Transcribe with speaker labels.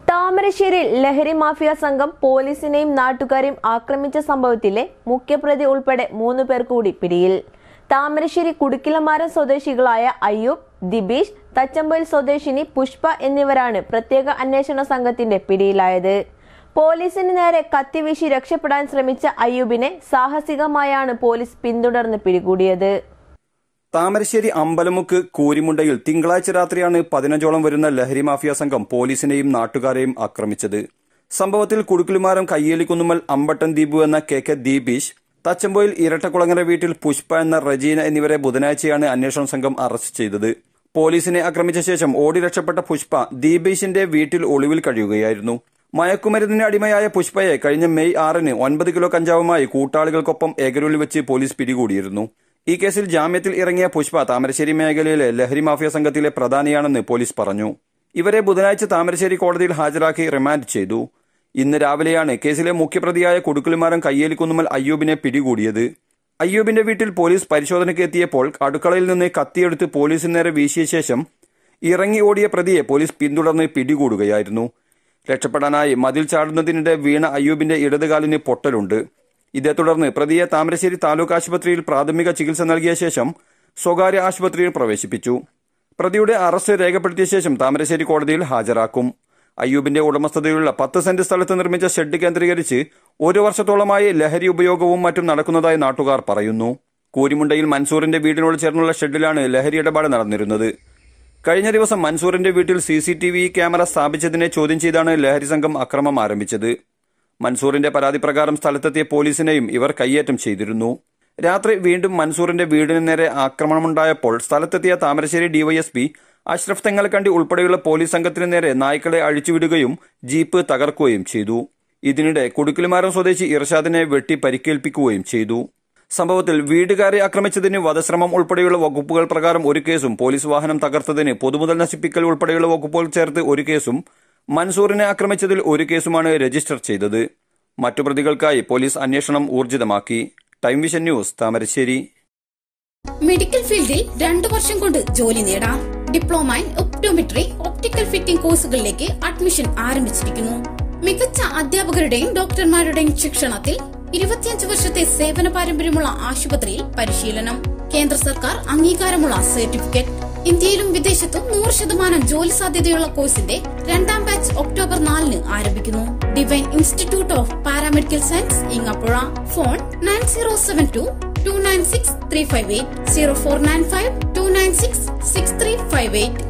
Speaker 1: താമരശ്ശേരിയിൽ ലഹരി മാഫിയ സംഘം പോലീസിനെയും നാട്ടുകാരെയും ആക്രമിച്ച സംഭവത്തിലെ മുഖ്യപ്രതി ഉൾപ്പെടെ മൂന്ന് പേർ കൂടി പിടിയിൽ താമരശ്ശേരി കുടുക്കിലമാരം സ്വദേശികളായ അയ്യൂബ് ദിബീഷ് തച്ചമ്പയിൽ സ്വദേശിനി പുഷ്പ എന്നിവരാണ് പ്രത്യേക അന്വേഷണ സംഘത്തിന്റെ പിടിയിലായത് പോലീസിന് നേരെ കത്തിവീശി രക്ഷപ്പെടാൻ ശ്രമിച്ച അയ്യൂബിനെ സാഹസികമായാണ് പോലീസ് പിന്തുടർന്ന് പിടികൂടിയത്
Speaker 2: താമരശ്ശേരി അമ്പലമുക്ക് കൂരിമുണ്ടയിൽ തിങ്കളാഴ്ച രാത്രിയാണ് പതിനഞ്ചോളം വരുന്ന ലഹരി മാഫിയ സംഘം പോലീസിനെയും നാട്ടുകാരെയും ആക്രമിച്ചത് സംഭവത്തിൽ കുടുക്കിലുമാരം കയ്യേലിക്കുന്നുമ്മൽ അമ്പട്ടൻ ദീപു എന്ന കെ കെ ദീപീഷ് തച്ചമ്പോയിൽ ഇരട്ടക്കുളങ്ങര വീട്ടിൽ പുഷ്പ എന്ന റജീന എന്നിവരെ ബുധനാഴ്ചയാണ് അന്വേഷണ സംഘം അറസ്റ്റ് ചെയ്തത് പോലീസിനെ ആക്രമിച്ച ശേഷം ഓടി രക്ഷപ്പെട്ട പുഷ്പ ദീപീഷിന്റെ വീട്ടിൽ ഒളിവിൽ കഴിയുകയായിരുന്നു മയക്കുമരുന്നിന് അടിമയായ പുഷ്പയെ കഴിഞ്ഞ മെയ് ആറിന് ഒൻപത് കിലോ കഞ്ചാവുമായി കൂട്ടാളികൾക്കൊപ്പം ഏകരൂരിൽ വെച്ച് പോലീസ് പിടികൂടിയിരുന്നു ഈ കേസിൽ ജാമ്യത്തിൽ ഇറങ്ങിയ പുഷ്പ താമരശ്ശേരി മേഖലയിലെ ലഹരി മാഫിയ സംഘത്തിലെ പ്രധാനിയാണെന്ന് പോലീസ് പറഞ്ഞു ഇവരെ ബുധനാഴ്ച താമരശ്ശേരി കോടതിയിൽ ഹാജരാക്കി റിമാൻഡ് ചെയ്തു ഇന്ന് രാവിലെയാണ് കേസിലെ മുഖ്യപ്രതിയായ കുടുക്കുളിമാരൻ കയ്യേലിക്കുന്നുമൽ അയ്യൂബിനെ പിടികൂടിയത് അയ്യൂബിന്റെ വീട്ടിൽ പോലീസ് പരിശോധനയ്ക്ക് എത്തിയപ്പോൾ അടുക്കളയിൽ നിന്ന് കത്തിയെടുത്ത് പോലീസിന് നേരെ വീശിയ ശേഷം ഇറങ്ങി ഓടിയ പ്രതിയെ പോലീസ് പിന്തുടർന്ന് പിടികൂടുകയായിരുന്നു രക്ഷപ്പെടാനായി മതിൽ ചാടുന്നതിനിടെ വീണ അയ്യൂബിന്റെ ഇടതുകാലിന് പൊട്ടലുണ്ട് ഇതേ തുടർന്ന് പ്രതിയെ താമരശ്ശേരി താലൂക്ക് ആശുപത്രിയിൽ പ്രാഥമിക ചികിത്സ നൽകിയ ശേഷം സ്വകാര്യ ആശുപത്രിയിൽ പ്രവേശിപ്പിച്ചു പ്രതിയുടെ അറസ്റ്റ് രേഖപ്പെടുത്തിയ ശേഷം താമരശ്ശേരി കോടതിയിൽ ഹാജരാക്കും അയ്യൂബിന്റെ ഉടമസ്ഥതയിലുള്ള പത്ത് സെന്റ് സ്ഥലത്ത് നിർമ്മിച്ച ഷെഡ് കേന്ദ്രീകരിച്ച് ഒരു വർഷത്തോളമായി ലഹരി ഉപയോഗവും മറ്റും നടക്കുന്നതായി നാട്ടുകാർ പറയുന്നു കൂരിമുണ്ടയിൽ മൻസൂറിന്റെ വീടിനോട് ചേർന്നുള്ള ഷെഡിലാണ് ലഹരി ഇടപാട് നടന്നിരുന്നത് കഴിഞ്ഞ ദിവസം മൻസൂറിന്റെ വീട്ടിൽ C C T V camera സ്ഥാപിച്ചതിനെ ചോദ്യം ചെയ്താണ് ലഹരി സംഘം അക്രമം ആരംഭിച്ചത് മൻസൂറിന്റെ പരാതി പ്രകാരം സ്ഥലത്തെത്തിയ പോലീസിനെയും ഇവർ കയ്യേറ്റം ചെയ്തിരുന്നു രാത്രി വീണ്ടും മൻസൂറിന്റെ വീടിന് നേരെ ആക്രമണമുണ്ടായപ്പോൾ സ്ഥലത്തെത്തിയ താമരശ്ശേരി ഡിവൈഎസ്പി അഷ്റഫ് തെങ്ങൽക്കണ്ടി ഉൾപ്പെടെയുള്ള പോലീസ് സംഘത്തിന് നേരെ നായ്ക്കളെ അഴിച്ചുവിടുകയും ജീപ്പ് തകർക്കുകയും ചെയ്തു ഇതിനിടെ കുടുക്കിലുമാരം സ്വദേശി ഇർഷാദിനെ വെട്ടി പരിക്കേൽപ്പിക്കുകയും ചെയ്തു സംഭവത്തിൽ വീടുകാരെ ആക്രമിച്ചതിന് വധശ്രമം ഉൾപ്പെടെയുള്ള വകുപ്പുകൾ പ്രകാരം ഒരു കേസും പോലീസ് വാഹനം തകർത്തതിന് പൊതുമുതൽ നശിപ്പിക്കൽ ഉൾപ്പെടെയുള്ള വകുപ്പുകൾ ചേർത്ത് ഒരു കേസും മൻസൂറിനെ ആക്രമിച്ചതിൽ ഒരു കേസുമാണ് രജിസ്റ്റർ ചെയ്തത് മറ്റു പ്രതികൾക്കായി പോലീസ് അന്വേഷണം ഊർജിതമാക്കി time vision news Thamarassery
Speaker 3: medical ഫീൽഡിൽ രണ്ടു വർഷം കൊണ്ട് ജോലി നേടാം diploma in optometry optical fitting കോഴ്സുകളിലേക്ക് അഡ്മിഷൻ ആരംഭിച്ചിരിക്കുന്നു മികച്ച അധ്യാപകരുടെയും ഡോക്ടർമാരുടെയും ശിക്ഷണത്തിൽ ഇരുപത്തിയഞ്ച് വർഷത്തെ സേവന പാരമ്പര്യമുള്ള ആശുപത്രിയിൽ പരിശീലനം കേന്ദ്ര സർക്കാർ അംഗീകാരമുള്ള സർട്ടിഫിക്കറ്റ് ഇന്ത്യയിലും വിദേശത്തും നൂറ് ശതമാനം ജോലി സാധ്യതയുള്ള കോഴ്സിന്റെ രണ്ടാം ബാച്ച് ഒക്ടോബർ നാലിന് ആരംഭിക്കുന്നു divine institute of paramedical science Engapuzha phone nine zero seven two two nine six three five eight zero four nine five two nine six six three five eight